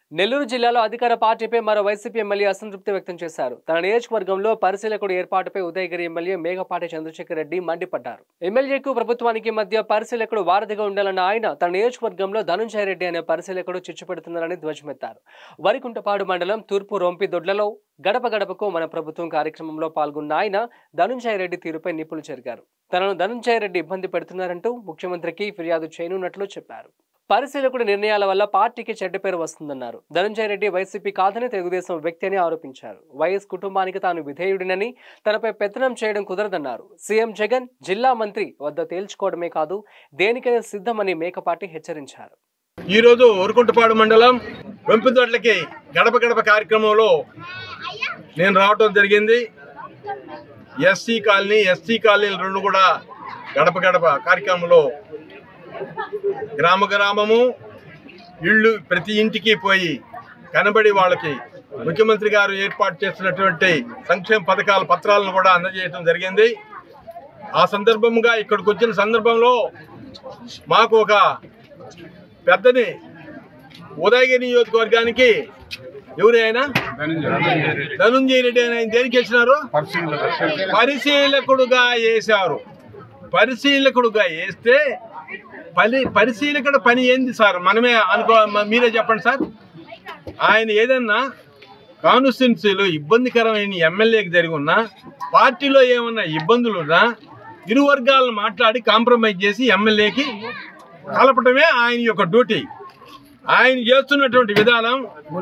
నెల్లూరు జిల్లాలో అధికార పార్టీపై మరో వైసీపీ ఎమ్మెల్యే అసంతృప్తి వ్యక్తం చేశారు తన నియోజకవర్గంలో పరిశీలకుడు ఏర్పాటుపై ఉదయగిరి ఎమ్మెల్యే మేఘపాటి చంద్రశేఖర్ రెడ్డి మండిపడ్డారు ఎమ్మెల్యేకు ప్రభుత్వానికి మధ్య పరిశీలకుడు వారధిగా ఉండాలన్న ఆయన తన నియోజకవర్గంలో ధనుంజయ రెడ్డి అనే పరిశీలకుడు చిచ్చుపెడుతున్నారని ధ్వజమెత్తారు వరికుంటపాడు మండలం తూర్పు రొంపి దొడ్లలో గడప గడపకు మన ప్రభుత్వం కార్యక్రమంలో పాల్గొన్న ఆయన ధనుంజయ రెడ్డి తీరుపై నిప్పులు చెరిగారు తనను ధనుంజయ రెడ్డి ఇబ్బంది పెడుతున్నారంటూ ముఖ్యమంత్రికి ఫిర్యాదు చేయనున్నట్లు చెప్పారు పరిశీలకుడి నిర్ణయాల వల్ల పార్టీకి చెడ్డ పేరు వస్తుందన్నారు ధనంజయ రెడ్డి వైసీపీ కాదని తెలుగుదేశం వ్యక్తి అని ఆరోపించారు వైఎస్ కుటుంబానికి తాను విధేయుడినని తనపై పెత్తనం చేయడం కుదరదన్నారు సీఎం జగన్ జిల్లా మంత్రి వద్ద తేల్చుకోవడమే కాదు దేనికైనా సిద్ధమని మేకపాటి హెచ్చరించారు ఈరోజు ఒరుకుంటపాడు మండలం వెంపుదొడ్లకి గడప గడప కార్యక్రమంలో నేను రావటం జరిగింది ఎస్సీ కాలనీ ఎస్టీ కాలనీలు రెండు కూడా గడప గడప కార్యక్రమంలో గ్రామ గ్రామము ఇళ్ళు ప్రతి ఇంటికి పోయి కనబడి వాళ్ళకి ముఖ్యమంత్రి గారు ఏర్పాటు చేసినటువంటి సంక్షేమ పథకాల పత్రాలను కూడా అందజేయడం జరిగింది ఆ సందర్భంగా ఇక్కడికి వచ్చిన సందర్భంలో మాకు ఒక పెద్దని ఉదయగిరి నియోజకవర్గానికి ఎవరు ఆయన ధనుంజయ రెడ్డి అని ఆయన దేనికి వేసినారు పరిశీలకుడుగా వేశారు పరిశీలకుడుగా వేస్తే పని పరిశీలకుడు పని ఏంది సార్ మనమే అనుకో మ- మీరే చెప్పండి సార్ ఆయన ఏదన్నా కాన్స్టిట్యున్సీలో ఇబ్బందికరమైన ఎమ్మెల్యేకి జరిగి ఉన్నా పార్టీలో ఏమన్నా ఇబ్బందులు ఉన్నా ఇరు వర్గాలను మాట్లాడి కాంప్రమైజ్ చేసి ఎమ్మెల్యేకి కలపటమే ఆయన యొక్క డ్యూటీ ఆయన చేస్తున్నటువంటి విధానం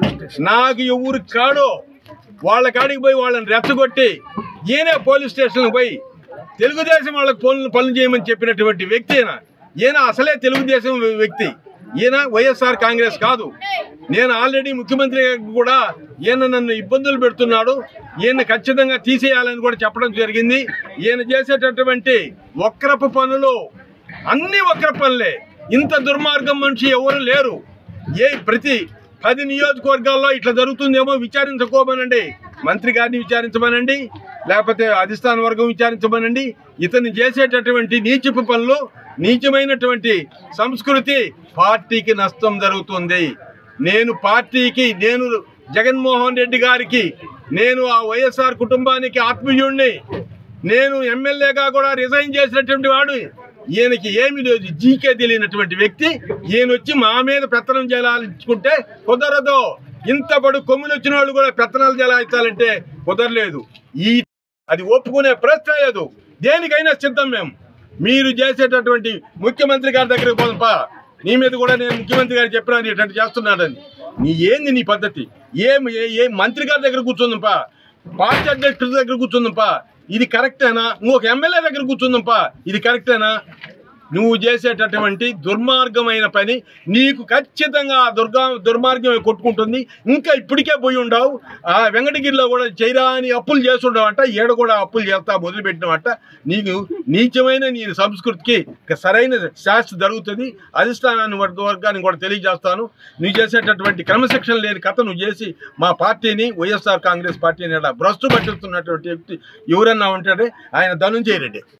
నాకు ఎవరు కాడో వాళ్ళ కాడికి పోయి వాళ్ళని రెచ్చగొట్టి ఈయనే పోలీస్ స్టేషన్కి పోయి తెలుగుదేశం వాళ్ళకి పనులు పనులు చేయమని చెప్పినటువంటి వ్యక్తి ఈయన ఈయన అసలే తెలుగుదేశం వ్యక్తి ఈయన వైఎస్ఆర్ కాంగ్రెస్ కాదు నేను ఆల్రెడీ ముఖ్యమంత్రి గారికి కూడా ఈయన నన్ను ఇబ్బందులు పెడుతున్నాడు ఈయన ఖచ్చితంగా తీసేయాలని కూడా చెప్పడం జరిగింది ఈయన చేసేటటువంటి వక్రపు పనులు అన్ని వక్ర పనులే ఇంత దుర్మార్గం మనిషి ఎవరు లేరు ఏ ప్రతి పది నియోజకవర్గాల్లో ఇట్లా జరుగుతుందేమో విచారించుకోమనండి మంత్రి గారిని విచారించమనండి లేకపోతే అధిష్టాన వర్గం విచారించమనండి ఇతను చేసేటటువంటి నీచపు పనులు నీచమైనటువంటి సంస్కృతి పార్టీకి నష్టం జరుగుతుంది నేను పార్టీకి నేను జగన్మోహన్ రెడ్డి గారికి నేను ఆ వైఎస్ఆర్ కుటుంబానికి ఆత్మీయుణ్ణి నేను ఎమ్మెల్యేగా కూడా రిజైన్ చేసినటువంటి వాడు ఈయనకి ఏమి లేదు జీకే తెలియనటువంటి వ్యక్తి ఈయన వచ్చి మా మీద పెత్తనం చేయాలనుకుంటే కుదరదు ఇంత బడు కొమ్ములు వచ్చిన వాళ్ళు కూడా పెత్తనాలు చెలాయించాలంటే కుదరలేదు ఈ అది ఒప్పుకునే ప్రశ్న లేదు దేనికైనా సిద్ధం మేము మీరు చేసేటటువంటి ముఖ్యమంత్రి గారి దగ్గరికి పోదంపా నీ మీద కూడా నేను ముఖ్యమంత్రి గారు చెప్పినాను ఇటువంటి చేస్తున్నాడని నీ ఏంది నీ పద్ధతి ఏం ఏ ఏ మంత్రి గారి దగ్గర కూర్చుందంపా పార్టీ అధ్యక్షుడి దగ్గర కూర్చుందంపా ఇది కరెక్టేనా ఇంకొక ఎమ్మెల్యే దగ్గర కూర్చుందంపా ఇది కరెక్టేనా నువ్వు చేసేటటువంటి దుర్మార్గమైన పని నీకు ఖచ్చితంగా ఆ దుర్గా దుర్మార్గం కొట్టుకుంటుంది ఇంకా ఇప్పటికే పోయి ఉండవు ఆ వెంకటగిరిలో కూడా చేయరాని అప్పులు చేస్తుండవంట ఏడ కూడా అప్పులు చేస్తా మొదలుపెట్టినవంట నీకు నీచమైన నీ సంస్కృతికి ఇక సరైన శాస్త్ర జరుగుతుంది అధిష్టానాన్ని వర్గ వర్గాన్ని కూడా తెలియజేస్తాను నువ్వు చేసేటటువంటి క్రమశిక్షణ లేని కథ నువ్వు చేసి మా పార్టీని వైఎస్ఆర్ కాంగ్రెస్ పార్టీని ఇలా భ్రష్టు పట్టిస్తున్నటువంటి వ్యక్తి ఎవరన్నా ఉంటాడే ఆయన ధనుంజయ రెడ్డి